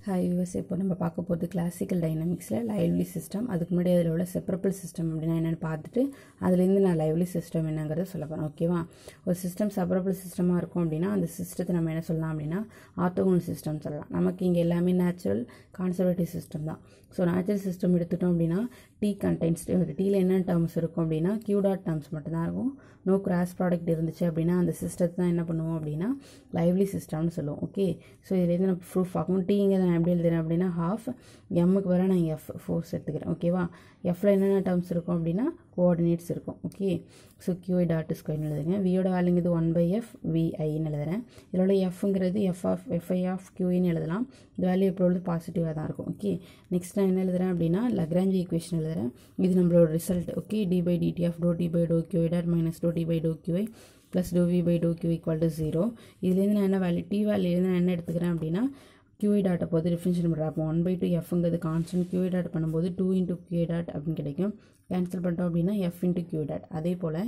hi US இப்போ நம்ம பார்க்க போகிறது கிளாசிக்கல் டைனமிக்ஸில் லைவ்லி சிஸ்டம் அதுக்கு முன்னாடி அதில் உள்ள செப்பரபிள் சிஸ்டம் அப்படின்னா என்னென்னு பார்த்துட்டு அதுலேருந்து நான் லைவ்லி சிஸ்டம் என்னங்கிறத சொல்ல போகிறேன் ஓகேவா ஒரு சிஸ்டம் செப்பரபிள் சிஸ்டமாக இருக்கும் அப்படின்னா அந்த சிஸ்டத்தை நம்ம என்ன சொல்லலாம் அப்படின்னா ஆர்த்தோகோனல் சிஸ்டம் சொல்லலாம் நமக்கு இங்கே எல்லாமே நேச்சுரல் கான்சர்வேட்டிவ் சிஸ்டம் தான் ஸோ நேச்சுரல் சிஸ்டம் எடுத்துட்டோம் அப்படின்னா டி கண்டென்ட்ஸ் டீயில் என்ன டேர்ம்ஸ் இருக்கும் அப்படின்னா கியூ டாட் டேர்ம்ஸ் மட்டும்தான் இருக்கும் நோ கிராஸ் ப்ராடக்ட் இருந்துச்சு அப்படின்னா அந்த சிஸ்டத்தை தான் என்ன பண்ணுவோம் அப்படின்னா லைவ்லி சிஸ்டம்னு சொல்லுவோம் ஓகே ஸோ இதுலேருந்து நான் ப்ரூஃப் ஆகும் டீங்க நான் எப்படி எழுதுறேன் அப்படின்னா ஹாஃப் எம்முக்கு வர நான் எஃப் ஃபோர்ஸ் எடுத்துக்கிறேன் ஓகேவா எஃப்ல என்னென்ன டேர்ம்ஸ் இருக்கும் அப்படின்னா கோஆர்டினேட்ஸ் இருக்கும் ஓகே ஸோ கியூஐ டாட் ஸ்கொயர்னு எழுதுங்க வியோட வேல்யூங்கிறது ஒன் பை எஃப் விஐன்னு எழுதுறேன் இதோட எஃப்ங்கிறது எஃப் ஆஃப் எஃப்ஐ ஆஃப் கியூஇன்னு எழுதலாம் இந்த வேல்யூ எப்பொழுது பாசிட்டிவாக தான் இருக்கும் ஓகே நெக்ஸ்ட் நான் என்ன எழுதுறேன் அப்படின்னா லக்ராஞ்சி ஈக்குவேஷன் எழுதுறேன் இது நம்மளோட result okay D by D T of do T by do Q I dot minus do T by do Q I plus do V by do Q equal to zero இதுலேருந்து நான் என்ன வேல்யூ டி வேல்யூலேருந்து நான் என்ன எடுத்துக்கிறேன் அப்படின்னா கியூஐ டாட்டை போது டிஃப்ரென்ஷியல் பண்ணுறேன் அப்போ ஒன் பை டூ எஃப்ங்கிறது கான்ஸ்டன்ட் கியூஐ டாட் பண்ணும்போது டூ இன்ட்டு கியூஐ டாட் அப்படின்னு கிடைக்கும் கேன்சல் பண்ணிட்டோம் அப்படின்னா எஃப் இன்ட்டு கியூ டாட் அதே போல்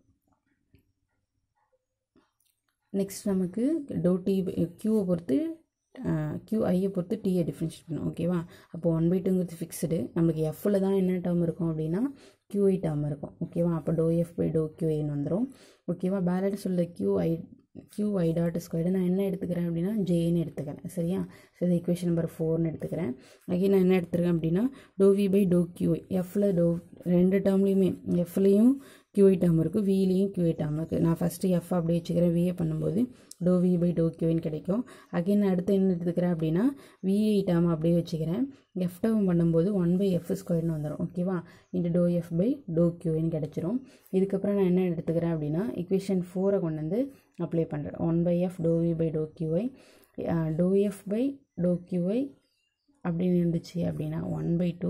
நெக்ஸ்ட் நமக்கு டோ டி கியூவை பொறுத்து கியூஐயை பொறுத்து டியை டிஃப்ரென்ஷியேட் பண்ணும் ஓகேவா அப்போ ஒன் பை டூங்கிறது ஃபிக்ஸ்டு நமக்கு எஃப்பில் தான் என்ன டேர்ம் இருக்கும் அப்படின்னா கியூஐ டேர்ம் இருக்கும் ஓகேவா அப்போ டோ எஃப் பை டோ கியூஐன்னு வந்துடும் ஓகேவா பேலன்ஸ் உள்ள Q I Q I dot squared நான் என்ன எடுத்துக்கிறேன் அப்படின்னா ஜேன்னு எடுத்துக்கிறேன் சரியா ஸோ இது ஈக்குவேஷன் நம்பர் ஃபோர்னு எடுத்துக்கிறேன் அகைன் நான் என்ன எடுத்துருக்கேன் அப்படின்னா do V by do Q I எஃப்ல டோ ரெண்டு டேர்ம்லேயுமே எஃப்லேயும் கியூஐ டேர்ம் இருக்குது விலையும் கியூஐ டேர்ம் இருக்குது நான் ஃபஸ்ட்டு எஃப் அப்படியே வச்சுக்கிறேன் விஏ பண்ணும்போது டோ வி பை டோ கியூன்னு கிடைக்கும் அகைன் நான் அடுத்து என்ன எடுத்துக்கிறேன் அப்படின்னா விஐ டேர்ம் அப்படியே வச்சுக்கிறேன் எஃப் டேர்ம் பண்ணும்போது ஒன் பை எஃப் ஸ்கொயர்னு வந்துடும் ஓகேவா இந்த டோ எஃப் பை டோ கியூன்னு கிடச்சிரும் இதுக்கப்புறம் நான் என்ன எடுத்துக்கிறேன் அப்படின்னா இக்குவேஷன் ஃபோரை கொண்டு வந்து அப்ளை பண்ணுறேன் one by F do V by do Q I do F by do Q I அப்படின்னு இருந்துச்சு அப்படின்னா ஒன் பை டூ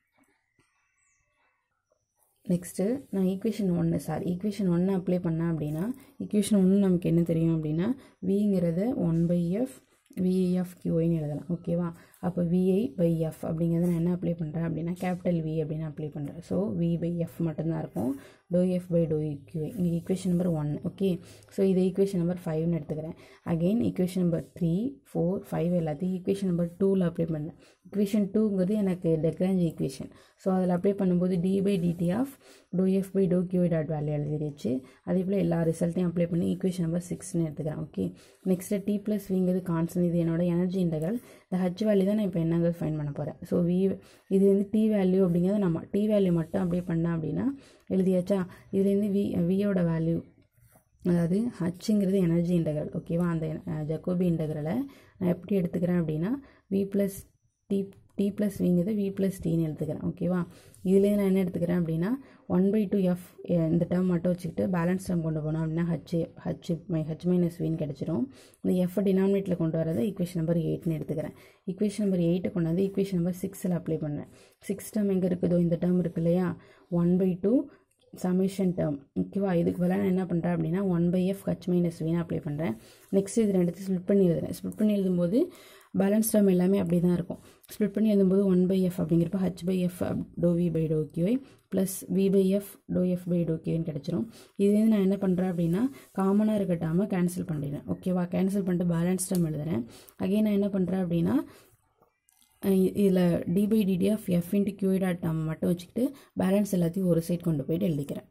நெக்ஸ்ட்டு நான் ஈக்குவேஷன் ஒன்று சாரி ஈக்குவேஷன் ஒன்று அப்ளை பண்ணேன் அப்படின்னா ஈக்குவேஷன் ஒன்று நமக்கு என்ன தெரியும் அப்படின்னா விங்கிறத ஒன் பை எஃப் விஏஎஃப் கியூஐன்னு எழுதலாம் ஓகேவா அப்போ விஐ பை எஃப் அப்படிங்கிறத நான் என்ன அப்ளை பண்ணுறேன் அப்படின்னா கேபிட்டல் வி அப்படின்னு அப்ளை பண்ணுறேன் ஸோ வி பை எஃப் மட்டும்தான் இருக்கும் do F by do Q I இங்கே equation number one okay so இது ஈக்குவேஷன் நம்பர் ஃபைவ்னு எடுத்துக்கிறேன் again equation number three four five எல்லாத்தையும் ஈக்குவேஷன் நம்பர் டூவில் அப்ளை பண்ணேன் ஈக்குவேஷன் டூங்கிறது எனக்கு டெக்ராஞ்ச் ஈக்குவேஷன் ஸோ அதில் அப்ளை பண்ணும்போது D by D T of do F by do Q dot value எழுதிருச்சு அதே போல் எல்லா ரிசல்ட்டையும் அப்ளை பண்ணி ஈக்குவேஷன் நம்பர் சிக்ஸ்னு எடுத்துக்கிறேன் ஓகே நெக்ஸ்ட்டு டி ப்ளஸ் விங்கிறது கான்ஸ்டன்ட் இது என்னோட எனர்ஜி இன்டகல் இந்த ஹச் வேல்யூ தான் நான் இப்போ என்னங்கிறது ஃபைன் பண்ண போகிறேன் ஸோ வி இது வந்து டி வேல்யூ அப்படிங்கிறத நம்ம டி வேல்யூ மட்டும் அப்ளை பண்ணேன் அப்படின்னா எழுதியாச்சா இதுலேருந்து வி வியோட வேல்யூ அதாவது ஹச்சுங்கிறது எனர்ஜி இன்டகரல் ஓகேவா அந்த ஜக்கோபி இன்டகரலை நான் எப்படி எடுத்துக்கிறேன் அப்படின்னா V plus T T plus விங்கிறது வி ப்ளஸ் டின்னு எடுத்துக்கிறேன் ஓகேவா இதுலேயே நான் என்ன எடுத்துக்கிறேன் அப்படின்னா ஒன் பை டூ எஃப் இந்த டேர்ம் மட்டும் வச்சுக்கிட்டு பேலன்ஸ் டேர்ம் கொண்டு போனோம் அப்படின்னா ஹச் ஹச் மை ஹச் மைனஸ் வின்னு கிடச்சிரும் இந்த எஃப் டினாமினேட்டில் கொண்டு வரதை ஈக்குவேஷன் நம்பர் எயிட்னு எடுத்துக்கிறேன் ஈக்குவேஷன் நம்பர் எயிட்டை கொண்டு வந்து ஈக்குவேஷன் நம்பர் சிக்ஸில் அப்ளை பண்ணேன் சிக்ஸ் டேர்ம் எங்கே இருக்குதோ இந்த டேர்ம் இருக்கு இல்லையா one by two summation term ஓகேவா இதுக்கு பதிலாக நான் என்ன பண்ணுறேன் அப்படின்னா one by F H minus V apply பண்ணுறேன் நெக்ஸ்ட் இது ரெண்டுத்தையும் ஸ்பிளிட் பண்ணி எழுதுறேன் ஸ்பிளிட் பண்ணி எழுதும்போது பேலன்ஸ் டேர்ம் எல்லாமே அப்படி தான் இருக்கும் ஸ்பிளிட் பண்ணி எழுதும்போது ஒன் பை எஃப் அப்படிங்கிறப்ப H by F do V by do Q I plus V by F do F by do கியூன்னு கிடச்சிரும் இதுலேருந்து நான் என்ன பண்ணுறேன் அப்படின்னா காமனாக இருக்கட்டாமல் கேன்சல் பண்ணிடுறேன் ஓகேவா கேன்சல் பண்ணிட்டு பேலன்ஸ் டேர்ம் எழுதுறேன் அகைன் நான் என்ன பண்ணுறேன் அப்படின்னா இதில் D by D T of F into QI dot நம்ம மட்டும் வச்சுக்கிட்டு பேலன்ஸ் எல்லாத்தையும் ஒரு சைட் கொண்டு போயிட்டு எழுதிக்கிறேன்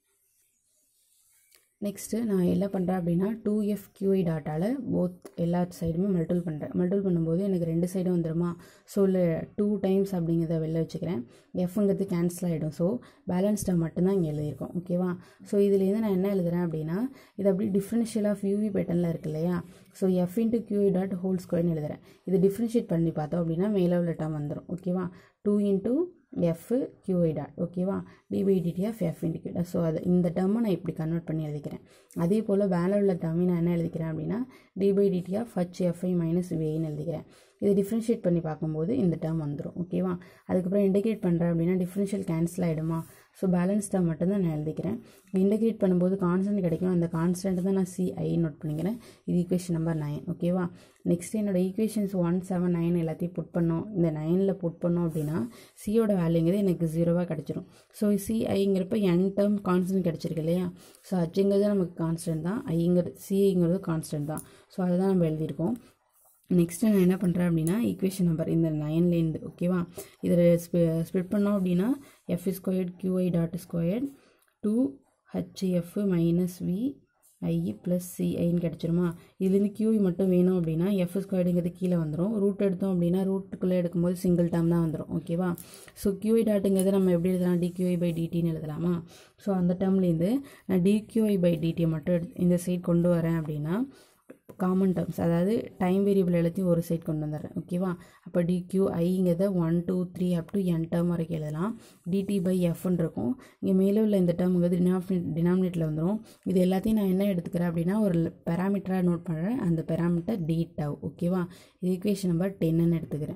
நெக்ஸ்ட்டு நான் என்ன பண்ணுறேன் அப்படின்னா டூ எஃப் கியூஐ டாட்டால் போத் எல்லா சைடுமே மல்டிபிள் பண்ணுறேன் மல்டிபிள் பண்ணும்போது எனக்கு ரெண்டு சைடும் வந்துடுமா ஸோ இல்லை டூ டைம்ஸ் அப்படிங்கிறத வெளில வச்சுக்கிறேன் எஃப்ங்கிறது கேன்சல் ஆகிடும் ஸோ பேலன்ஸ் டேர்ம் மட்டும்தான் இங்கே எழுதியிருக்கோம் ஓகேவா ஸோ இதுலேருந்து நான் என்ன எழுதுறேன் அப்படின்னா இது அப்படி டிஃப்ரென்ஷியல் ஆஃப் யூவி பேட்டர்னில் இருக்கு இல்லையா so F into QI dot whole ஸ்கொயர்னு எழுதுறேன் இது டிஃப்ரென்ஷியேட் பண்ணி பார்த்தோம் அப்படின்னா மேலே உள்ள டேர்ம் வந்துடும் ஓகேவா two into F QI dot ஓகேவா டிபைடிடி of F into Q so அது இந்த டேர்மை நான் இப்படி கன்வெர்ட் பண்ணி எழுதிக்கிறேன் அதே போல் வேலை உள்ள டேர்மை நான் என்ன எழுதிக்கிறேன் அப்படின்னா டிபைடிடி ஆஃப் ஹச் எஃப்ஐ மைனஸ் விஐன்னு எழுதிக்கிறேன் இதை டிஃப்ரென்ஷியேட் பண்ணி பார்க்கும்போது இந்த டேர்ம் வந்துடும் ஓகேவா அதுக்கப்புறம் இன்டிகிரேட் பண்ணுறேன் அப்படின்னா டிஃப்ரென்ஷியல் கேன்சல் ஆகிடுமா ஸோ பேலன்ஸ் டேர்ம் மட்டும்தான் நான் எழுதிக்கிறேன் இன்டகிரேட் பண்ணும்போது கான்ஸ்டன்ட் கிடைக்கும் அந்த கான்ஸ்டன்ட் தான் நான் சிஐ நோட் பண்ணிக்கிறேன் இது ஈக்குவேஷன் நம்பர் நைன் ஓகேவா நெக்ஸ்ட் என்னோட ஈக்குவேஷன்ஸ் ஒன் செவன் நைன் எல்லாத்தையும் புட் பண்ணோம் இந்த நைனில் புட் பண்ணோம் அப்படின்னா சியோட வேல்யூங்கிறது எனக்கு ஜீரோவாக கிடச்சிரும் ஸோ சிஐங்கிறப்ப என் டேர்ம் கான்ஸ்டன்ட் கிடச்சிருக்கு இல்லையா ஸோ ஹச்சுங்கிறது நமக்கு கான்ஸ்டன்ட் தான் ஐங்கிறது சிஐங்கிறது கான்ஸ்டன்ட் தான் ஸோ அதை தான் நம்ம எழுதியிருக்கோம் நெக்ஸ்ட்டு நான் என்ன பண்ணுறேன் அப்படின்னா ஈக்குவேஷன் நம்பர் இந்த நைன்லேருந்து ஓகேவா இதில் ஸ்ப்ளிட் பண்ணோம் அப்படின்னா F squared QI dot squared two HF minus V I plus சிஐன்னு கிடச்சிருமா இதுலேருந்து கியூஐ மட்டும் வேணும் அப்படின்னா எஃப் ஸ்கொயர்டுங்கிறது கீழே வந்துடும் ரூட் எடுத்தோம் அப்படின்னா ரூட்டுக்குள்ளே எடுக்கும்போது சிங்கிள் டேர்ம் தான் வந்துடும் ஓகேவா ஸோ கியூஐ டாட்டுங்கிறது நம்ம எப்படி எழுதலாம் டிக்யூஐ பை டிடின்னு எழுதலாமா ஸோ அந்த டேர்ம்லேருந்து நான் டிக்யூஐ பை டிடியை மட்டும் எடுத்து இந்த சைட் கொண்டு வரேன் அப்படின்னா காமன் டேர்ம்ஸ் அதாவது டைம் வேரியபிள் எல்லாத்தையும் ஒரு சைட் கொண்டு வந்துடுறேன் ஓகேவா அப்போ டிக்யூ ஐங்கிறத one two three up to N term வரைக்கும் எழுதலாம் டிடி பை எஃப்னு இருக்கும் இங்கே மேலே உள்ள இந்த டேர்முங்கிறது டினாமினேட் டினாமினேட்டில் வந்துடும் இது எல்லாத்தையும் நான் என்ன எடுத்துக்கிறேன் அப்படின்னா ஒரு பெராமீட்டராக நோட் பண்ணுறேன் அந்த பெராமீட்டர் டி டவ் ஓகேவா இது ஈக்குவேஷன் நம்பர் டென்னு எடுத்துக்கிறேன்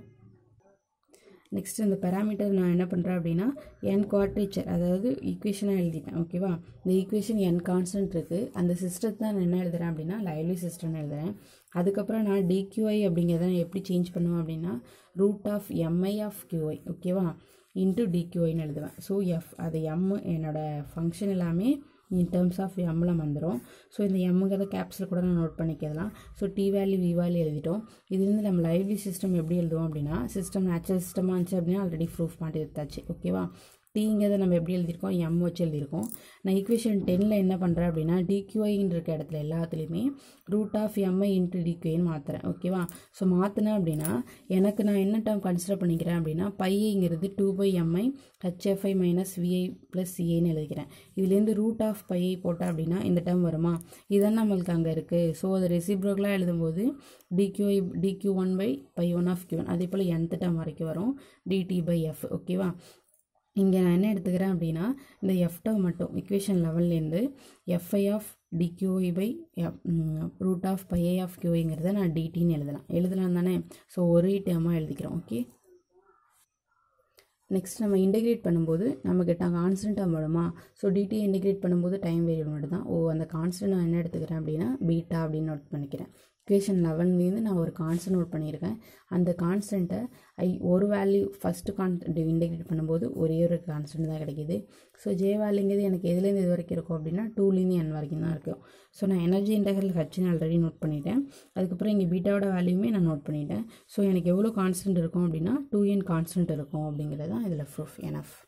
நெக்ஸ்ட் இந்த பேராமீட்டர் நான் என்ன பண்ணுறேன் அப்படின்னா என் குவாட்ரேச்சர் அதாவது ஈக்குவேஷனாக எழுதிட்டேன் ஓகேவா இந்த ஈக்குவேஷன் என் கான்ஸ்டன்ட் இருக்குது அந்த சிஸ்டத்தை நான் என்ன எழுதுறேன் அப்படின்னா லைவ்லி சிஸ்டம்னு எழுதுறேன் அதுக்கப்புறம் நான் டிக்யூஐ அப்படிங்கிறத நான் எப்படி சேஞ்ச் பண்ணுவேன் அப்படின்னா root of MI of QI ஓகேவா இன்ட்டு டிக்யூஐன்னு எழுதுவேன் ஸோ எஃப் அது எம் என்னோடய ஃபங்க்ஷன் எல்லாமே இன் டேர்ம்ஸ் ஆஃப் எம்மில் வந்துடும் ஸோ இந்த எம்முங்கிறத கேப்ஸில் கூட நான் நோட் பண்ணிக்கலாம் so T value V value எழுதிட்டோம் இதுலேருந்து நம்ம லைவ்லி சிஸ்டம் எப்படி எழுதுவோம் அப்படின்னா சிஸ்டம் நேச்சுரல் சிஸ்டமாக இருந்துச்சு அப்படின்னா ஆல்ரெடி ப்ரூஃப் பண்ணி எடுத்தாச்சு ஓகேவா டீங்கிறத நம்ம எப்படி எழுதியிருக்கோம் எம் வச்சு எழுதியிருக்கோம் நான் ஈக்குவேஷன் டென்னில் என்ன பண்ணுறேன் அப்படின்னா டிக்யூஐன்னு இருக்க இடத்துல எல்லாத்துலேயுமே ரூட் ஆஃப் எம்ஐ இன்ட்டு டிக்யூஐன்னு மாற்றுறேன் ஓகேவா ஸோ மாற்றினேன் அப்படின்னா எனக்கு நான் என்ன டேர்ம் கன்சிடர் பண்ணிக்கிறேன் அப்படின்னா பையங்கிறது two pi MI HFI minus VI plus சிஏன்னு எழுதிக்கிறேன் இதுலேருந்து ரூட் ஆஃப் பையை போட்டேன் அப்படின்னா இந்த டேர்ம் வருமா இதுதான் நம்மளுக்கு அங்கே இருக்குது ஸோ அது ரெசிப்ரோக்கலாக எழுதும்போது DQI DQ one by by one of Q one அதே போல் என்த் டேர்ம் வரைக்கும் வரும் டிடி பை எஃப் ஓகேவா இங்கே நான் என்ன எடுத்துக்கிறேன் அப்படின்னா இந்த எஃப் டவ் மட்டும் இக்குவேஷன் லெவல்லேருந்து FI of DQI by root of pi I of கியூஐங்கிறத நான் டிடின்னு எழுதலாம் எழுதலாம் தானே ஸோ ஒரே டேர்மாக எழுதிக்கிறோம் ஓகே நெக்ஸ்ட் நம்ம இன்டெகிரேட் பண்ணும்போது நம்மக்கிட்ட கான்ஸ்டண்ட்டாக வருமா ஸோ டிடி இன்டெகிரேட் பண்ணும்போது டைம் வேரியபிள் மட்டும் தான் ஓ அந்த கான்ஸ்டன்ட் நான் என்ன எடுத்துக்கிறேன் அப்படின்னா பீட்டா அப்படின்னு நோட் பண்ணிக்கிறேன் இக்குவேஷன் லெவன்லேருந்து நான் ஒரு கான்ஸ்டன்ட் நோட் பண்ணியிருக்கேன் அந்த கான்ஸ்டண்ட்டை ஐ ஒரு வேல்யூ ஃபஸ்ட்டு கான்ஸ்டன்ட் இன்டெகிரேட் பண்ணும்போது ஒரே ஒரு கான்ஸ்டன்ட் தான் கிடைக்கிது ஸோ ஜே வேல்யூங்கிறது எனக்கு எதுலேருந்து இது வரைக்கும் இருக்கும் அப்படின்னா டூலேருந்து என் வரைக்கும் தான் இருக்கும் ஸோ நான் எனர்ஜி இன்டெகிரல் ஹச்சுன்னு ஆல்ரெடி நோட் பண்ணிட்டேன் அதுக்கப்புறம் இங்கே பீட்டாவோட வேல்யூமே நான் நோட் பண்ணிட்டேன் ஸோ எனக்கு எவ்வளோ கான்ஸ்டன்ட் இருக்கும் அப்படின்னா டூ என் கான்ஸ்டன்ட் இருக்கும் அப்படிங்கிறது தான் இதில் ப்ரூஃப் எனஃப்